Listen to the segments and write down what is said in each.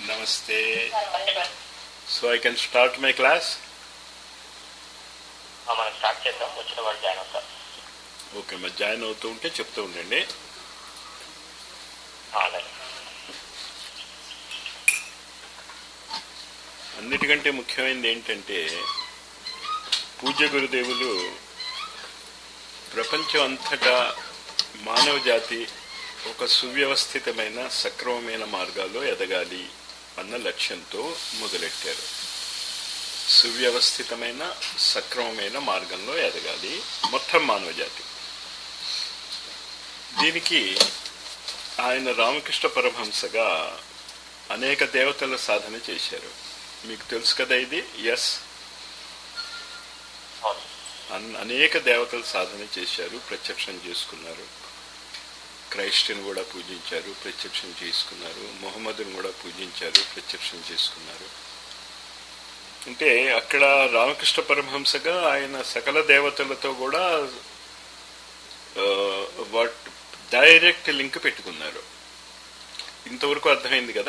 Namaste. So I can start my class? ఆ, మనం start చేద్దాం వచ్చిన వాళ్ళు జాయిన్ అవుతారు ఓకే మరి జాయిన్ అవుతూ ఉంటే చెప్తూ ఉండండి ఆ, అలాగే అన్నిటికంటే ముఖ్యమైనది ఏంటంటే పూజ్య గురుదేవులు ప్రపంచం అంతటా మానవ జాతి ఒక సువ్యవస్థితమైన సక్రమమైన మార్గాల్లో ఎదగాలి అన్న లక్ష్యంతో మొదలెట్టారు సువ్యవస్థితమైన సక్రమమైన మార్గంలో ఎదగాలి మొత్తం మానవ జాతి దీనికి ఆయన రామకృష్ణ పరమహంసగా అనేక దేవతల సాధన చేశారు మీకు తెలుసు కదా ఇది ఎస్ అవును అన్- అనేక దేవతల సాధన చేశారు ప్రత్యక్షం చేసుకున్నారు క్రైస్ట్ని కూడా పూజించారు ప్రత్యక్షం చేసుకున్నారు మొహమ్మద్ని కూడా పూజించారు ప్రత్యక్షం చేసుకున్నారు అంటే అక్కడ రామకృష్ణ పరమహంసగా ఆయన సకల దేవతలతో కూడా వాట్ డైరెక్ట్ లింక్ పెట్టుకున్నారు ఇంతవరకు అర్థమైంది కదా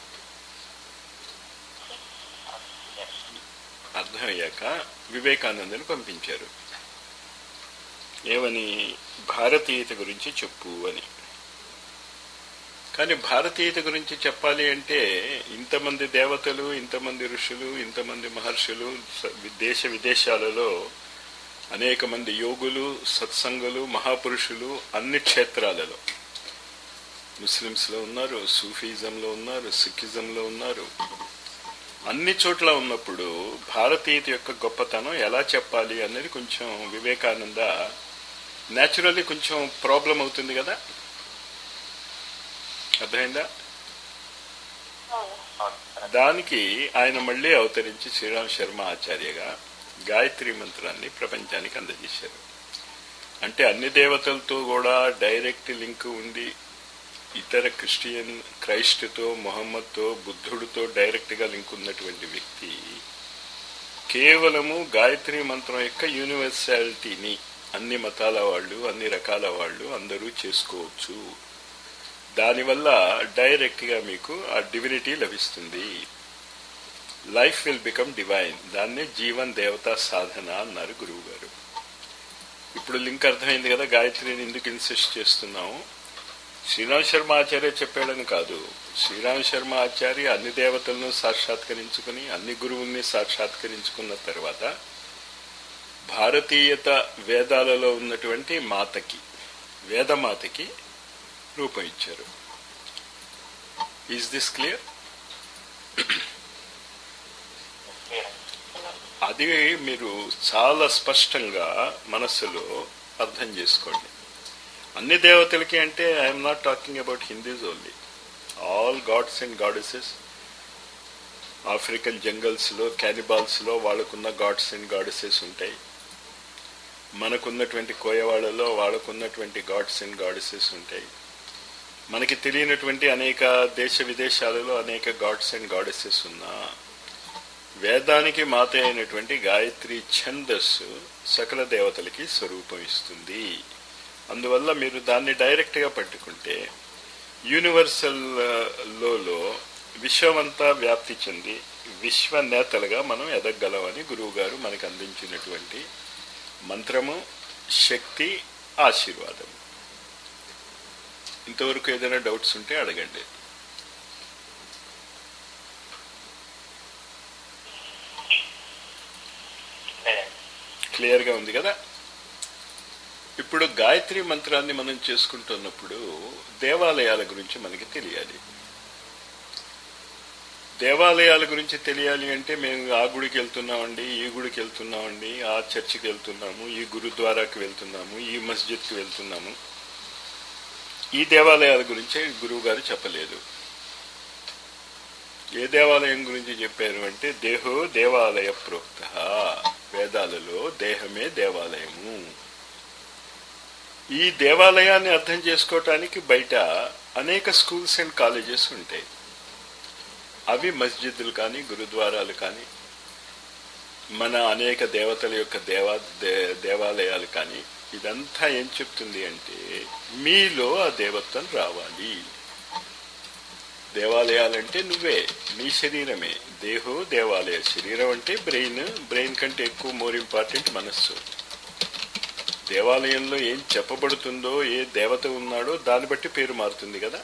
అర్థమయ్యాక వివేకానందని పంపించారు ఏమని భారతీయత గురించి చెప్పు అని కానీ భారతీయత గురించి చెప్పాలి అంటే ఇంతమంది దేవతలు ఇంతమంది ఋషులు ఇంతమంది మహర్షులు స- దేశ విదేశాలలో అనేక మంది యోగులు సత్సంగులు మహాపురుషులు అన్ని క్షేత్రాలలో ముస్లిమ్స్లో ఉన్నారు సూఫీజంలో ఉన్నారు సిక్కిజంలో ఉన్నారు అన్ని చోట్ల ఉన్నప్పుడు భారతీయత యొక్క గొప్పతనం ఎలా చెప్పాలి అనేది కొంచెం వివేకానంద న్యాచురల్లీ కొంచెం ప్రాబ్లం అవుతుంది కదా అర్థమైందా అవును దానికి ఆయన మళ్ళీ అవతరించి శ్రీరామ్ శర్మ ఆచార్యగా గాయత్రి మంత్రాన్ని ప్రపంచానికి అందజేశారు అంటే అన్ని దేవతలతో కూడా డైరెక్ట్ లింక్ ఉంది ఇతర క్రిస్టియన్ క్రైస్ట్తో మొహమ్మద్తో బుద్ధుడితో డైరెక్ట్గా లింక్ ఉన్నటువంటి వ్యక్తి కేవలము గాయత్రి మంత్రం యొక్క యూనివర్సాలిటీని అన్ని మతాల వాళ్ళు అన్ని రకాల వాళ్ళు అందరూ చేసుకోవచ్చు దానివల్ల డైరెక్ట్గా మీకు ఆ డివినిటీ లభిస్తుంది లైఫ్ విల్ బికమ్ డివైన్ దాన్నే జీవన్ దేవతా సాధన అన్నారు గురువు గారు ఇప్పుడు లింక్ అర్థమైంది కదా గాయత్రిని ఎందుకు ఇన్సిస్ట్ చేస్తున్నాము శ్రీరామ్ శర్మ ఆచార్య చెప్పాడని కాదు శ్రీరామ్ శర్మ ఆచార్య అన్ని దేవతలను సాక్షాత్కరించుకుని అన్ని గురువుల్ని సాక్షాత్కరించుకున్న తర్వాత భారతీయత వేదాలలో ఉన్నటువంటి మాతకి వేదమాతకి రూపం ఇచ్చారు ఈజ్ దిస్ క్లియర్ క్లియర్ అది మీరు చాలా స్పష్టంగా మనస్సులో అర్థం చేసుకోండి అన్ని దేవతలకి అంటే I'm not talking about Hindus only all gods and goddesses African జంగల్స్లో క్యానిబాల్స్లో వాళ్ళకున్న గాడ్స్ అండ్ గాడెసెస్ ఉంటాయి మనకున్నటువంటి కోయవాళ్ళలో వాళ్ళకున్నటువంటి గాడ్స్ అండ్ గాడెసెస్ ఉంటాయి మనకి తెలియనటువంటి అనేక దేశ విదేశాలలో అనేక గాడ్స్ అండ్ గాడెసెస్ ఉన్నా వేదానికి మాత అయినటువంటి గాయత్రి ఛందస్సు సకల దేవతలకి స్వరూపం ఇస్తుంది అందువల్ల మీరు దాన్ని డైరెక్ట్గా పట్టుకుంటే యూనివర్సల్ లోలో విశ్వమంతా వ్యాప్తి చెంది విశ్వ నేతలుగా మనం ఎదగలమని గురువు గారు మనకు అందించినటువంటి మంత్రము శక్తి ఆశీర్వాదం ఇంతవరకు ఏదైనా డౌట్స్ ఉంటే అడగండి లేదండి క్లియర్గా ఉంది కదా ఇప్పుడు గాయత్రి మంత్రాన్ని మనం చేసుకుంటున్నప్పుడు దేవాలయాల గురించి మనకి తెలియాలి దేవాలయాల గురించి తెలియాలి అంటే మేము ఆ గుడికి వెళ్తున్నామండి ఈ గుడికి వెళ్తున్నామండి ఆ చర్చికి వెళ్తున్నాము ఈ గురుద్వారాకి వెళ్తున్నాము ఈ మస్జిద్కి వెళ్తున్నాము ఈ దేవాలయాల గురించే గురువు గారు చెప్పలేదు ఏ దేవాలయం గురించి చెప్పారు అంటే దేహో దేవాలయ ప్రోక్త వేదాలలో దేహమే దేవాలయము ఈ దేవాలయాన్ని అర్థం చేసుకోవటానికి బయట అనేక స్కూల్స్ అండ్ కాలేజెస్ ఉంటాయి అవి మస్జిద్లు కానీ గురుద్వారాలు కానీ మన అనేక దేవతల యొక్క దేవా దే- దేవాలయాలు కానీ ఇదంతా ఏం చెప్తుంది అంటే మీలో ఆ దేవత్వం రావాలి దేవాలయాలంటే నువ్వే నీ శరీరమే దేహో దేవాలయ శరీరం అంటే బ్రెయిన్ బ్రెయిన్ కంటే ఎక్కువ మోర్ ఇంపార్టెంట్ మనస్సు దేవాలయంలో ఏం చెప్పబడుతుందో ఏ దేవత ఉన్నాడో దాన్ని బట్టి పేరు మారుతుంది కదా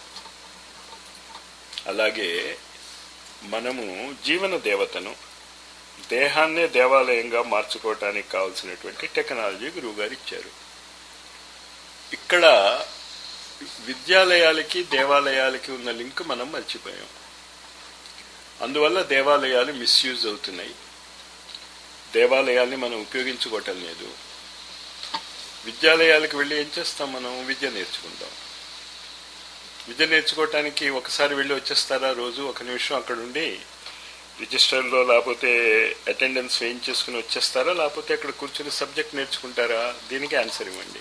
అలాగే మనము జీవన దేవతను దేహాన్నే దేవాలయంగా మార్చుకోవటానికి కావాల్సినటువంటి టెక్నాలజీ గురువుగారు ఇచ్చారు ఇక్కడ విద్యాలయాలకి దేవాలయాలకి ఉన్న లింక్ మనం మర్చిపోయాం అందువల్ల దేవాలయాలు మిస్యూజ్ అవుతున్నాయి దేవాలయాల్ని మనం ఉపయోగించుకోవటం లేదు విద్యాలయాలకు వెళ్ళి ఏం చేస్తాం మనం విద్య నేర్చుకుంటాం విద్య నేర్చుకోవటానికి ఒకసారి వెళ్ళి వచ్చేస్తారా రోజు ఒక నిమిషం అక్కడ ఉండి రిజిస్టర్లో లేకపోతే అటెండెన్స్ వేయించేసుకుని వచ్చేస్తారా లేకపోతే అక్కడ కూర్చుని సబ్జెక్ట్ నేర్చుకుంటారా దీనికి ఆన్సర్ ఇవ్వండి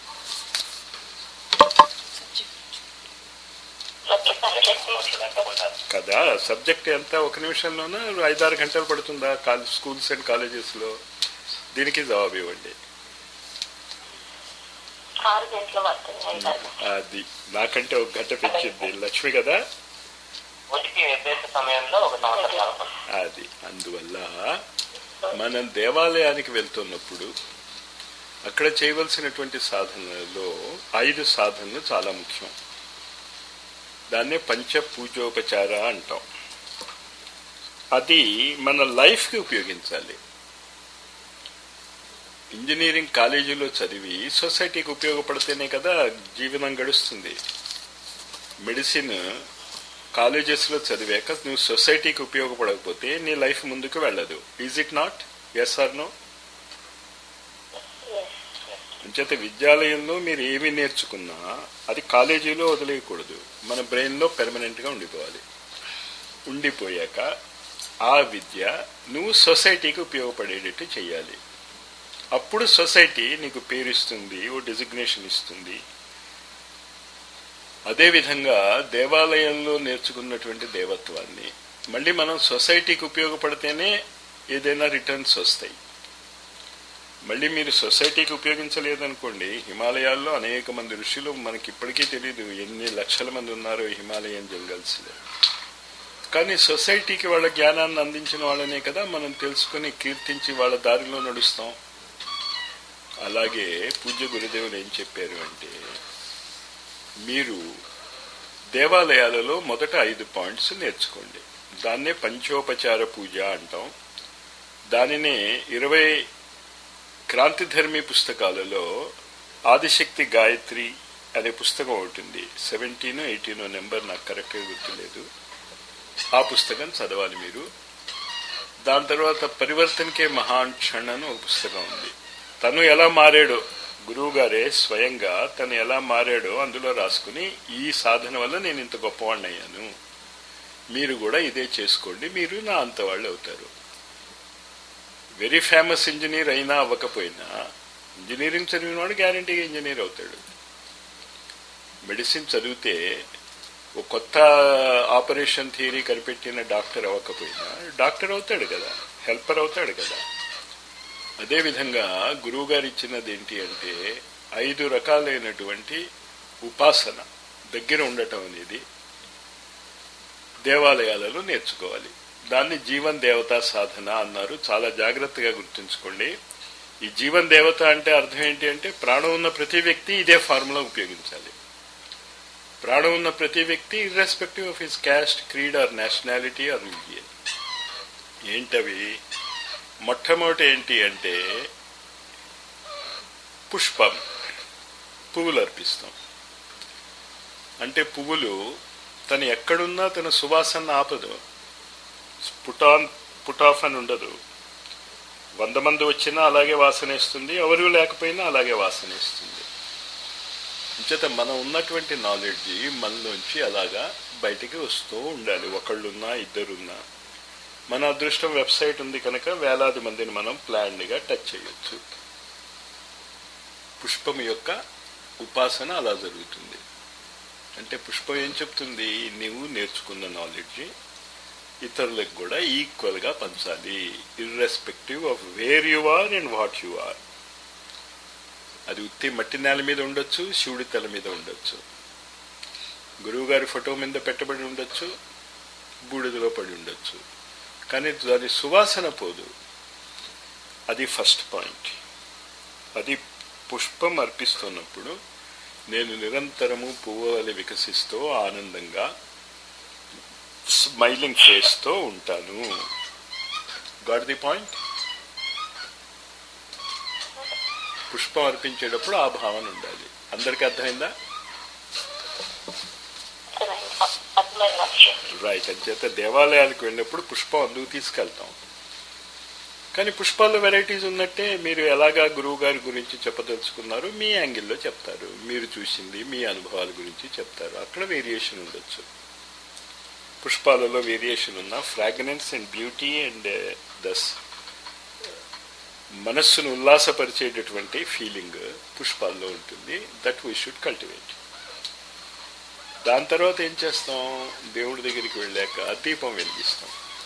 కదా సబ్జెక్ట్ ఎంత ఒక నిమిషంలోనే ఐదారు గంటలు పడుతుందా కాలేజ్ స్కూల్స్ అండ్ కాలేజెస్లో దీనికి జవాబు ఇవ్వండి ఆరు గంటల పడుతుంది ఐదారు అది నాకంటే ఒక గంట పెంచింది లక్ష్మి కదా ఉనికి నిర్దేశ సమయంలో ఒక సంవత్సరం కలపండి అది అందువల్ల మనం దేవాలయానికి వెళ్తున్నప్పుడు అక్కడ చేయవలసినటువంటి సాధనలలో ఐదు సాధనలు చాలా ముఖ్యం దాన్నే పంచ పూజోపచార అంటాం అది మన లైఫ్కి ఉపయోగించాలి ఇంజనీరింగ్ కాలేజీలో చదివి సొసైటీకి ఉపయోగపడితేనే కదా జీవనం గడుస్తుంది మెడిసిన్ కాలేజెస్లో చదివాక నువ్వు సొసైటీకి ఉపయోగపడకపోతే నీ లైఫ్ ముందుకు వెళ్ళదు is it not yes or no అంచేత విద్యాలయంలో మీరు ఏమి నేర్చుకున్నా అది కాలేజీలో వదిలేయకూడదు మన బ్రెయిన్లో పెర్మనెంట్గా ఉండిపోవాలి ఉండిపోయాక ఆ విద్య నువ్వు సొసైటీకి ఉపయోగపడేటట్టు చేయాలి అప్పుడు సొసైటీ నీకు పేరు ఇస్తుంది ఓ డెసిగ్నేషన్ ఇస్తుంది అదేవిధంగా దేవాలయంలో నేర్చుకున్నటువంటి దేవత్వాన్ని మళ్ళీ మనం సొసైటీకి ఉపయోగపడితేనే ఏదైనా రిటర్న్స్ వస్తాయి మళ్ళీ మీరు సొసైటీకి ఉపయోగించలేదనుకోండి హిమాలయాల్లో అనేక మంది ఋషులు మనకి ఇప్పటికీ తెలియదు ఎన్ని లక్షల మంది ఉన్నారో ఈ హిమాలయన్ జంగల్స్లో కానీ సొసైటీకి వాళ్ళ జ్ఞానాన్ని అందించిన వాళ్ళనే కదా మనం తెలుసుకుని కీర్తించి వాళ్ళ దారిలో నడుస్తాం అలాగే పూజ్య గురుదేవులు ఏం చెప్పారు అంటే మీరు దేవాలయాలలో మొదట ఐదు పాయింట్స్ నేర్చుకోండి దాన్నే పంచోపచార పూజ అంటాం దానినే ఇరవై క్రాంతిధర్మి పుస్తకాలలో ఆదిశక్తి గాయత్రి అనే పుస్తకం ఉంటుంది సెవెంటీన్ ఎయిటీన్ నెంబర్ నాకు కరెక్ట్గా గుర్తులేదు ఆ పుస్తకం చదవాలి మీరు దాని తర్వాత పరివర్తనకే మహాన్ క్షణ్ అని ఒక పుస్తకం ఉంది తను ఎలా మారాడో గురువు గారే స్వయంగా తను ఎలా మారాడో అందులో రాసుకుని ఈ సాధన వల్ల నేను ఇంత గొప్పవాడిని అయ్యాను మీరు కూడా ఇదే చేసుకోండి మీరు నా అంత వాళ్ళు అవుతారు వెరీ ఫేమస్ ఇంజనీర్ అయినా అవ్వకపోయినా ఇంజనీరింగ్ చదివిన వాడు గ్యారంటీగా ఇంజనీర్ అవుతాడు మెడిసిన్ చదివితే ఒక కొత్త ఆపరేషన్ థియరీ కనిపెట్టిన డాక్టర్ అవ్వకపోయినా డాక్టర్ అవుతాడు కదా హెల్పర్ అవుతాడు కదా అదేవిధంగా గురువు గారు ఇచ్చినది ఏంటి అంటే ఐదు రకాలైనటువంటి ఉపాసన దగ్గర ఉండటం అనేది దేవాలయాలలో నేర్చుకోవాలి దాన్ని జీవన్ దేవతా సాధన అన్నారు చాలా జాగ్రత్తగా గుర్తుంచుకోండి ఈ జీవన్ దేవత అంటే అర్థం ఏంటి అంటే ప్రాణం ఉన్న ప్రతి వ్యక్తి ఇదే ఫార్ములా ఉపయోగించాలి ప్రాణం ఉన్న ప్రతి వ్యక్తి irrespective of his caste creed or nationality or religion ఏంటవి మొట్టమొదటి ఏంటి అంటే పుష్పం పువ్వులు అర్పిస్తాం అంటే పువ్వులు తను ఎక్కడున్నా తన సువాసన ఆపదు పుటాన్ పుటాఫ్ అని ఉండదు వంద మంది వచ్చినా అలాగే వాసనేస్తుంది ఎవరు లేకపోయినా అలాగే వాసనేస్తుంది అంచేత మనం ఉన్నటువంటి నాలెడ్జ్ మనలోంచి అలాగా బయటికి వస్తూ ఉండాలి ఒకళ్ళున్నా ఇద్దరున్నా మన అదృష్టం వెబ్సైట్ ఉంది కనుక వేలాది మందిని మనం ప్లాన్డ్గా టచ్ చేయొచ్చు పుష్పం యొక్క ఉపాసన అలా జరుగుతుంది అంటే పుష్పం ఏం చెప్తుంది నీవు నేర్చుకున్న నాలెడ్జ్ ఇతరులకు కూడా ఈక్వల్గా పంచాలి irrespective of where you are and what you are అది ఉత్తి మట్టి నేల మీద ఉండొచ్చు శివుడి తల మీద ఉండొచ్చు గురువుగారి ఫోటో మీద పెట్టబడి ఉండొచ్చు బూడిదలో పడి ఉండొచ్చు కానీ దాని సువాసన పోదు అది ఫస్ట్ పాయింట్ అది పుష్పం అర్పిస్తున్నప్పుడు నేను నిరంతరము పువ్వు వలె వికసిస్తూ ఆనందంగా స్మైలింగ్ ఫేస్తో ఉంటాను గాట్ ది పాయింట్ పుష్పం అర్పించేటప్పుడు ఆ భావన ఉండాలి అందరికీ అర్థమైందా అర్థమైంది అర్థమైన విషయం రైట్ అంచేత దేవాలయాలకు వెళ్ళినప్పుడు పుష్పం అందుకు తీసుకెళ్తాం కానీ పుష్పాల్లో వెరైటీస్ ఉన్నట్టే మీరు ఎలాగా గురువు గారి గురించి చెప్పదలుచుకున్నారు మీ యాంగిల్లో చెప్తారు మీరు చూసింది మీ అనుభవాల గురించి చెప్తారు అక్కడ వేరియేషన్ ఉండొచ్చు పుష్పాలలో వేరియేషన్ ఉన్న fragrance and beauty and thus మనస్సును ఉల్లాసపరిచేటటువంటి ఫీలింగ్ పుష్పాల్లో ఉంటుంది దట్ వీ షుడ్ కల్టివేట్ దాని తర్వాత ఏం చేస్తాం దేవుడి దగ్గరికి వెళ్ళాక దీపం వెలిగిస్తాం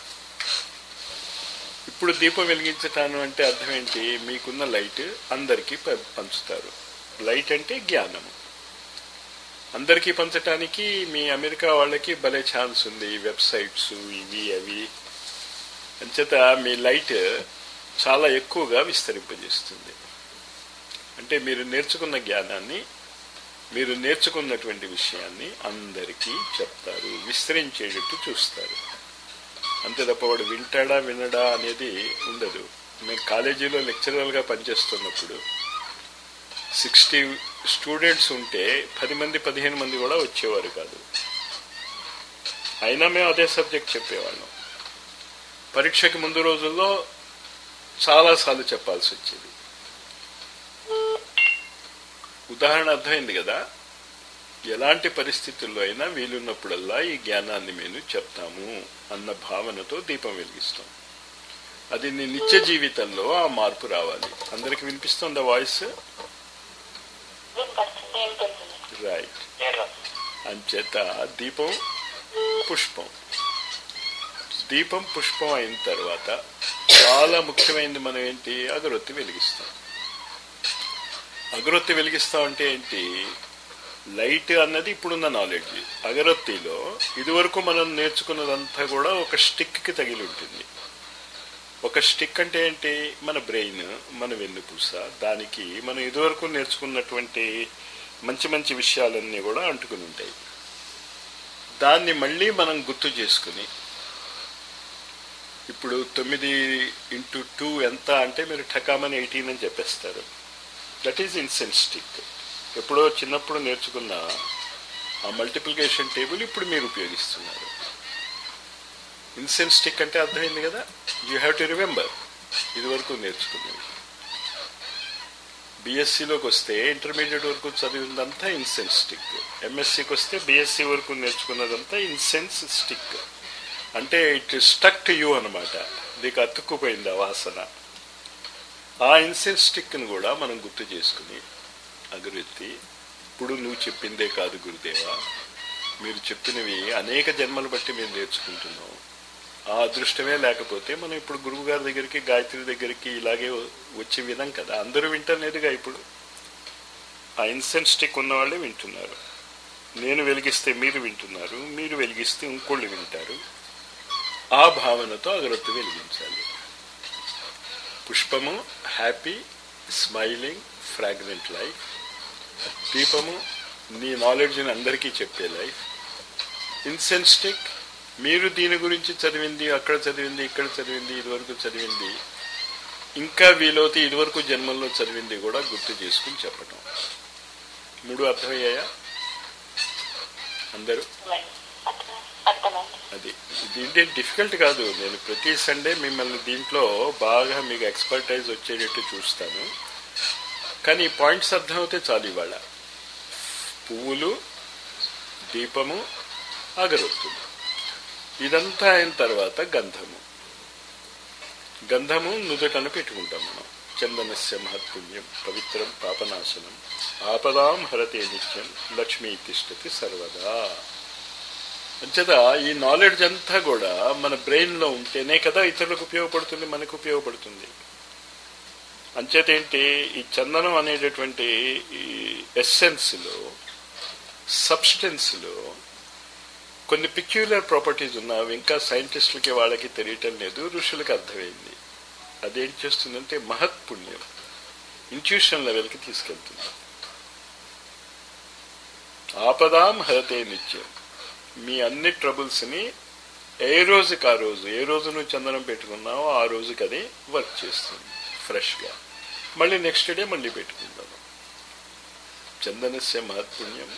ఇప్పుడు దీపం వెలిగించటాను అంటే అర్థం ఏంటి మీకున్న లైట్ అందరికీ ప- పంచుతారు లైట్ అంటే జ్ఞానము అందరికీ పంచటానికి మీ అమెరికా వాళ్ళకి భలే ఛాన్స్ ఉంది ఈ వెబ్సైట్స్ ఇవి అవి అంచేత మీ లైట్ చాలా ఎక్కువగా విస్తరింపజేస్తుంది అంటే మీరు నేర్చుకున్న జ్ఞానాన్ని మీరు నేర్చుకున్నటువంటి విషయాన్ని అందరికీ చెప్తారు విస్తరించేటట్టు చూస్తారు అంతే తప్ప వాడు వింటాడా వినడా అనేది ఉండదు మేము కాలేజీలో లెక్చరర్గా పనిచేస్తున్నప్పుడు సిక్స్టీ స్టూడెంట్స్ ఉంటే పది మంది పదిహేను మంది కూడా వచ్చేవారు కాదు అయినా మేము అదే సబ్జెక్ట్ చెప్పేవాళ్ళం పరీక్షకి ముందు రోజుల్లో చాలాసార్లు చెప్పాల్సి వచ్చేది ఉదాహరణ అర్థమైంది కదా ఎలాంటి పరిస్థితుల్లో అయినా వీలున్నప్పుడల్లా ఈ జ్ఞానాన్ని మేము చెప్తాము అన్న భావనతో దీపం వెలిగిస్తాం అది నీ నిత్య జీవితంలో ఆ మార్పు రావాలి అందరికి వినిపిస్తుందా వాయిస్ వినపడుతుంది వింటుంది రైట్ లేదు అంచేత దీపం పుష్పం దీపం పుష్పం అయిన తర్వాత చాలా ముఖ్యమైనది మనం ఏంటి అగరొత్తి వెలిగిస్తాం అగరొత్తి వెలిగిస్తాం అంటే ఏంటి లైట్ అన్నది ఇప్పుడున్న నాలెడ్జ్ అగరొత్తిలో ఇదివరకు మనం నేర్చుకున్నదంతా కూడా ఒక స్టిక్కి తగిలి ఉంటుంది ఒక స్టిక్ అంటే ఏంటి మన బ్రెయిన్ మన వెన్నుపూస దానికి మనం ఇదివరకు నేర్చుకున్నటువంటి మంచి మంచి విషయాలన్నీ కూడా అంటుకుని ఉంటాయి దాన్ని మళ్ళీ మనం గుర్తు చేసుకుని ఇప్పుడు తొమ్మిది ఇంటూ టూ ఎంత అంటే మీరు ఠకామని ఎయిటీన్ అని చెప్పేస్తారు దట్ ఈజ్ ఇన్సెన్స్ స్టిక్ ఎప్పుడో చిన్నప్పుడు నేర్చుకున్న ఆ మల్టిప్లికేషన్ టేబుల్ ఇప్పుడు మీరు ఉపయోగిస్తున్నారు ఇన్సెన్స్ స్టిక్ అంటే అర్థమైంది కదా యూ హ్యావ్ టు రిమెంబర్ ఇది వరకు నేర్చుకున్నది బీఎస్సీలోకి వస్తే ఇంటర్మీడియట్ వరకు చదివిందంతా ఇన్సెన్స్ స్టిక్ ఎంఎస్సీకి వస్తే బీఎస్సీ వరకు నేర్చుకున్నదంతా ఇన్సెన్స్ స్టిక్ అంటే ఇట్ స్టక్ టు యూ అనమాట నీకు అతుక్కుపోయింది ఆ వాసన ఆ ఇన్సెన్స్ స్టిక్ని కూడా మనం గుర్తు చేసుకుని అగురెత్తి ఇప్పుడు నువ్వు చెప్పిందే కాదు గురుదేవా మీరు చెప్పినవి అనేక జన్మలు బట్టి మేము నేర్చుకుంటున్నాం ఆ అదృష్టమే లేకపోతే మనం ఇప్పుడు గురువు గారి దగ్గరికి గాయత్రి దగ్గరికి ఇలాగే వచ్చి వినం కదా అందరూ వింటలేదుగా ఇప్పుడు ఆ ఇన్సెన్స్ స్టిక్ ఉన్న వాళ్ళే వింటున్నారు నేను వెలిగిస్తే మీరు వింటున్నారు మీరు వెలిగిస్తే ఇంకోళ్ళు వింటారు ఆ భావనతో అగరొత్తి వెలిగించాలి పుష్పము హ్యాపీ స్మైలింగ్ ఫ్రాగ్రెంట్ లైఫ్ దీపము నీ నాలెడ్జ్ని అందరికీ చెప్పే లైఫ్ ఇన్సెన్స్ స్టిక్ మీరు దీని గురించి చదివింది అక్కడ చదివింది ఇక్కడ చదివింది ఇదివరకు చదివింది ఇంకా వీలవుతే ఇదివరకు జన్మల్లో చదివింది కూడా గుర్తు చేసుకుని చెప్పటం మూడు అర్థమయ్యాయా అందరూ అర్థమైంది అర్థమైంది అది దీంట్లో డిఫికల్ట్ కాదు నేను ప్రతి సండే మిమ్మల్ని దీంట్లో బాగా మీకు ఎక్స్పర్టైజ్ వచ్చేటట్టు చూస్తాను కానీ ఈ పాయింట్స్ అర్థమవుతే చాలు ఇవాళ పువ్వులు దీపము అగరొత్తులు ఇదంతా అయిన తర్వాత గంధము గంధము నుదుటను పెట్టుకుంటాం మనం చందనస్య మహత్పుణ్యం పవిత్రం పాపనాశనం ఆపదాం హరతే నిత్యం లక్ష్మీ తిష్టతి సర్వదా అంచేత ఈ నాలెడ్జ్ అంతా కూడా మన బ్రెయిన్ లో ఉంటేనే కదా ఇతరులకు ఉపయోగపడుతుంది మనకు ఉపయోగపడుతుంది అంచేత ఏంటి ఈ చందనం అనేటటువంటి ఈ ఎస్సెన్స్ లో సబ్స్టెన్స్లో కొన్ని పిక్యులర్ ప్రాపర్టీస్ ఉన్నవి ఇంకా సైంటిస్టులకి వాళ్ళకి తెలియటం లేదు ఋషులకి అర్థమైంది అదేం చేస్తుందంటే మహత్ పుణ్యం ఇంట్యూషన్ లెవెల్కి తీసుకెళ్తుంది ఆపదాం హరతే నిత్యం మీ అన్ని ట్రబుల్స్ని ఏ రోజుకి ఆ రోజు ఏ రోజు నువ్వు చందనం పెట్టుకున్నావో ఆ రోజుకి అది వర్క్ చేస్తుంది ఫ్రెష్గా మళ్ళీ నెక్స్ట్ డే మళ్ళీ పెట్టుకుంటాను చందనస్య మహత్పుణ్యం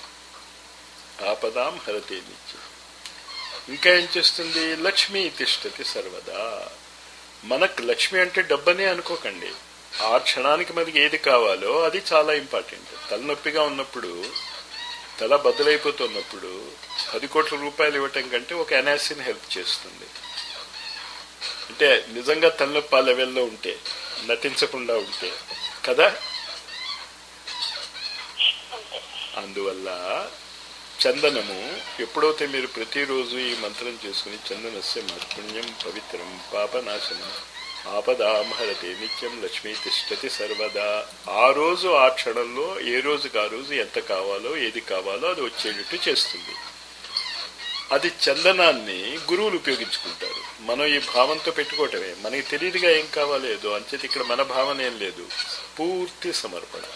ఆపదాం హరతే నిత్యం ఇంకా ఏం చేస్తుంది లక్ష్మి తిష్టతి సర్వదా మనకు లక్ష్మి అంటే డబ్బనే అనుకోకండి ఆ క్షణానికి మనకి ఏది కావాలో అది చాలా ఇంపార్టెంట్ తలనొప్పిగా ఉన్నప్పుడు తల బదులైపోతున్నప్పుడు పది కోట్ల రూపాయలు ఇవ్వటం కంటే ఒక ఎనాసిన్ హెల్ప్ చేస్తుంది అంటే నిజంగా తలనొప్పి ఆ లెవెల్లో ఉంటే నటించకుండా ఉంటే కదా అంతే అందువల్ల చందనము ఎప్పుడైతే మీరు ప్రతిరోజు ఈ మంత్రం చేసుకుని చందనస్య మహత్పుణ్యం పవిత్రం పాపనాశనం ఆపదామహరతే నిత్యం లక్ష్మీ తిష్టతి సర్వదా ఆ రోజు ఆ క్షణంలో ఏ రోజుకి ఆ రోజు ఎంత కావాలో ఏది కావాలో అది వచ్చేటట్టు చేస్తుంది అది చందనాన్ని గురువులు ఉపయోగించుకుంటారు మనం ఈ భావంతో పెట్టుకోవటమే మనకి తెలియదుగా ఏం కావాలేదో అంచేది ఇక్కడ మన భావన ఏం లేదు పూర్తి సమర్పణ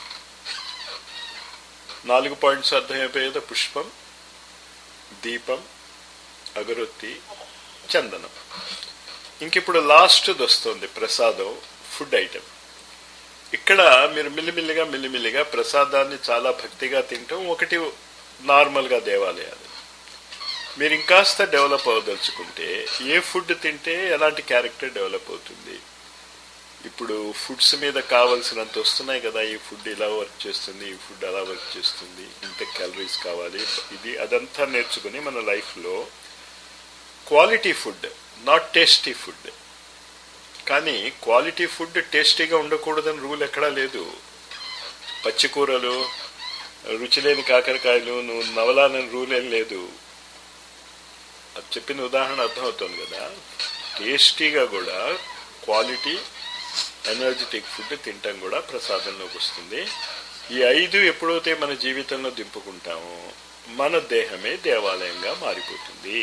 నాలుగు పాయింట్స్ అర్థమైపోయేది పుష్పం దీపం అగరొత్తి చందనం ఇంకిప్పుడు లాస్ట్ వస్తుంది ప్రసాదం ఫుడ్ ఐటెం ఇక్కడ మీరు మిల్లిమిల్లిగా మిల్లిమిల్లిగా ప్రసాదాన్ని చాలా భక్తిగా తింటాం ఒకటి నార్మల్గా దేవాలయాలు మీరు ఇంకాస్త డెవలప్ అవ్వదలుచుకుంటే ఏ ఫుడ్ తింటే ఎలాంటి క్యారెక్టర్ డెవలప్ అవుతుంది ఇప్పుడు ఫుడ్స్ మీద కావలసినంత వస్తున్నాయి కదా ఈ ఫుడ్ ఇలా వర్క్ చేస్తుంది ఈ ఫుడ్ అలా వర్క్ చేస్తుంది ఇంత క్యాలరీస్ కావాలి ఇది అదంతా నేర్చుకుని మన లైఫ్లో quality food not tasty food కానీ క్వాలిటీ ఫుడ్ టేస్టీగా ఉండకూడదని రూల్ ఎక్కడా లేదు పచ్చికూరలు రుచి లేని కాకరకాయలు నువ్వు నవలాలని రూల్ ఏం లేదు అది చెప్పిన ఉదాహరణ అర్థమవుతుంది కదా టేస్టీగా కూడా క్వాలిటీ ఎనర్జెటిక్ ఫుడ్ తినటం కూడా ప్రసాదంలోకి వస్తుంది ఈ ఐదు ఎప్పుడైతే మన జీవితంలో దింపుకుంటామో మన దేహమే దేవాలయంగా మారిపోతుంది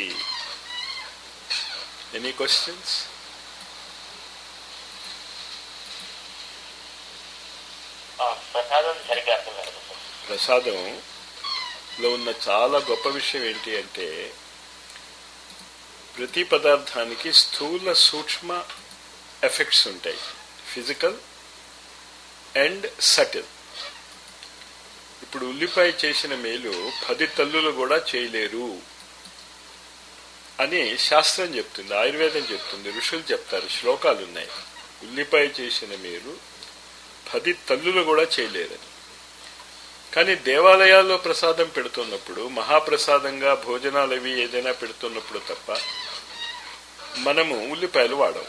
ఎనీ క్వశ్చన్స్ ఆ, ప్రసాదం సరిగ్గా అర్థం కాదు సార్. ప్రసాదంలో ఉన్న చాలా గొప్ప విషయం ఏంటి అంటే ప్రతి పదార్థానికి స్థూల సూక్ష్మ ఎఫెక్ట్స్ ఉంటాయి ఫిజికల్ అండ్ సటిల్ ఇప్పుడు ఉల్లిపాయ చేసిన మేలు పది తల్లులు కూడా చేయలేరు అని శాస్త్రం చెప్తుంది ఆయుర్వేదం చెప్తుంది ఋషులు చెప్తారు శ్లోకాలు ఉన్నాయి ఉల్లిపాయ చేసిన మేలు పది తల్లులు కూడా చేయలేరని కానీ దేవాలయాల్లో ప్రసాదం పెడుతున్నప్పుడు మహాప్రసాదంగా భోజనాలు అవి ఏదైనా పెడుతున్నప్పుడు తప్ప మనము ఉల్లిపాయలు వాడం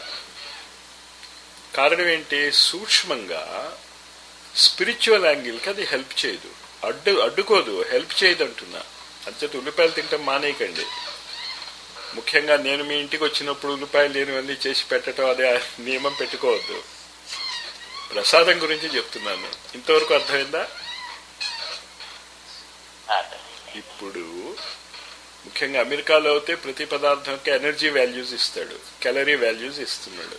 కారణం ఏంటి సూక్ష్మంగా స్పిరిచువల్ యాంగిల్కి అది హెల్ప్ చేయదు అడ్డు అడ్డుకోదు హెల్ప్ చేయదు అంటున్నా అంచేత ఉల్లిపాయలు తింటాం మానేయకండి ముఖ్యంగా నేను మీ ఇంటికి వచ్చినప్పుడు ఉల్లిపాయలు లేనివన్నీ చేసి పెట్టడం అదే నియమం పెట్టుకోవద్దు ప్రసాదం గురించి చెప్తున్నాను ఇంతవరకు అర్థమైందా ఆ, సార్. ఇప్పుడు ముఖ్యంగా అమెరికాలో అయితే ప్రతి పదార్థంకి ఎనర్జీ వాల్యూస్ ఇస్తాడు క్యాలరీ వాల్యూస్ ఇస్తున్నాడు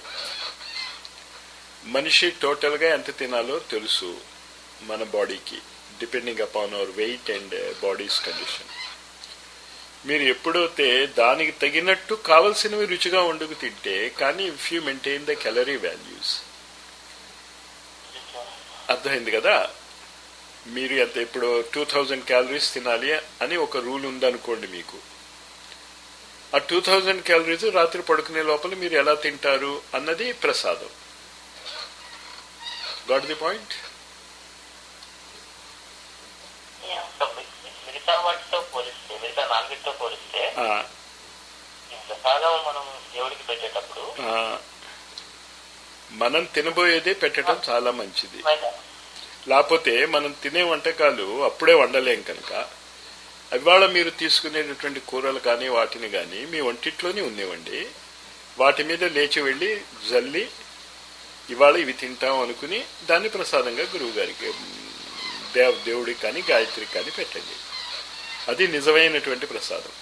మనిషి టోటల్గా ఎంత తినాలో తెలుసు మన బాడీకి depending upon our weight and body's condition మీరు ఎప్పుడైతే దానికి తగినట్టు కావలసినవి రుచిగా వండుకు తింటే కానీ if you maintain the calorie values అర్థమైంది కదా మీరు ఎంత ఇప్పుడు టూ థౌజండ్ క్యాలరీస్ తినాలి అని ఒక రూల్ ఉందనుకోండి మీకు ఆ టూ థౌజండ్ క్యాలరీస్ రాత్రి పడుకునే లోపల మీరు ఎలా తింటారు అన్నది ప్రసాదం గాట్ ది పాయింట్ సో మి- మిగతా వాటితో పోలిస్తే మిగతా నాన్ వెజ్ తో పోలిస్తే ఈ ప్రసాదం మనం దేవుడికి పెట్టేటప్పుడు మనం తినబోయేదే పెట్టడం చాలా మంచిది ఏమైనా లేకపోతే మనం తినే వంటకాలు అప్పుడే వండలేం కనుక ఇవాళ మీరు తీసుకునేటటువంటి కూరలు కానీ వాటిని కానీ మీ వంటిట్లోనే ఉండేవండి వాటి మీద లేచి వెళ్ళి జల్లి ఇవాళ ఇవి తింటాం అనుకుని దాన్ని ప్రసాదంగా గురువు గారికి దేవ దేవుడికి కానీ గాయత్రికి కానీ పెట్టండి అది నిజమైనటువంటి ప్రసాదం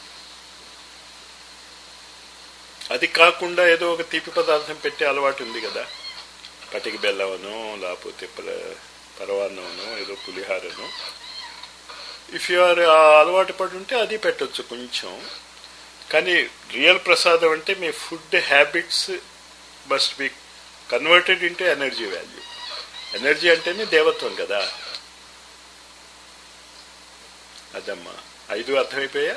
అది కాకుండా ఏదో ఒక తీపి పదార్థం పెట్టే అలవాటు ఉంది కదా పటికి బెల్లవనో లేకపోతే పర- పరవాన్నమనో ఏదో పులిహారనో ఇఫ్ యు ఆర్ అలవాటు పడి ఉంటే అది పెట్టొచ్చు కొంచెం కానీ రియల్ ప్రసాదం అంటే మీ food habits must be converted into energy value energy అంటేనే దేవత్వం కదా అదమ్మా ఐదు అర్థమైపోయా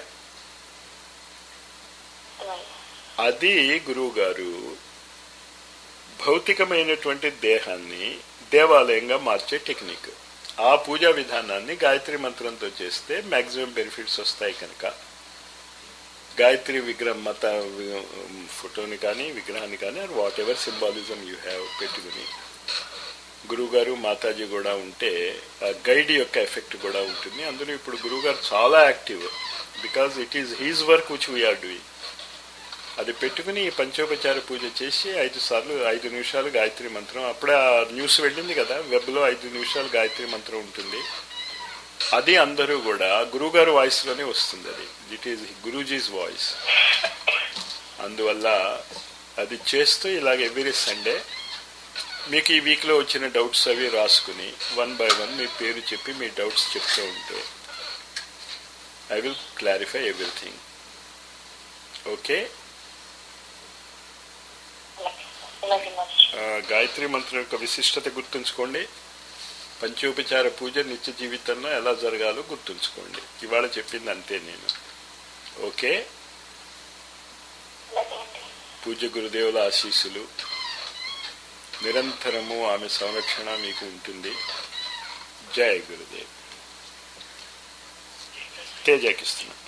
అర్థమైంది అది గురువు గారు భౌతికమైనటువంటి దేహాన్ని దేవాలయంగా మార్చే టెక్నిక్ ఆ పూజా విధానాన్ని గాయత్రి మంత్రంతో చేస్తే మాక్సిమం బెనిఫిట్స్ వస్తాయి కనుక గాయత్రి విగ్రహం మత వి- ఫోటోని కానీ విగ్రహాన్ని కానీ whatever symbolism you have పెట్టుకుని గురువుగారు మాతాజీ కూడా ఉంటే ఆ గైడ్ యొక్క ఎఫెక్ట్ కూడా ఉంటుంది అందులో ఇప్పుడు గురువుగారు చాలా active because it is his work which we're doing అది పెట్టుకుని ఈ పంచోపచార పూజ చేసి ఐదు సార్లు ఐదు నిమిషాలు గాయత్రి మంత్రం అప్పుడే ఆ న్యూస్ వెళ్ళింది కదా వెబ్లో ఐదు నిమిషాలు గాయత్రి మంత్రం ఉంటుంది అది అందరూ కూడా గురువుగారు వాయిస్లోనే వస్తుంది అది ఇట్ ఈజ్ గురూజీస్ వాయిస్ అందువల్ల అది చేస్తూ ఇలాగ ఎవ్రీ సండే మీకు ఈ వీక్లో వచ్చిన డౌట్స్ అవి రాసుకుని వన్ బై వన్ మీ పేరు చెప్పి మీ డౌట్స్ చెప్తూ ఉంటే I will clarify everything okay అలాగే అలాగే మహర్షి ఆ, గాయత్రి మంత్రం యొక్క విశిష్టత గుర్తుంచుకోండి పంచోపచార పూజ నిత్య జీవితంలో ఎలా జరగాలో గుర్తుంచుకోండి ఇవాళ చెప్పింది అంతే నేను ఓకే అలాగే అండి పూజ గురుదేవుల ఆశీస్సులు నిరంతరము ఆమె సంరక్షణ మీకు ఉంటుంది జయ గురుదేవ్ తేజకిస్తున్నా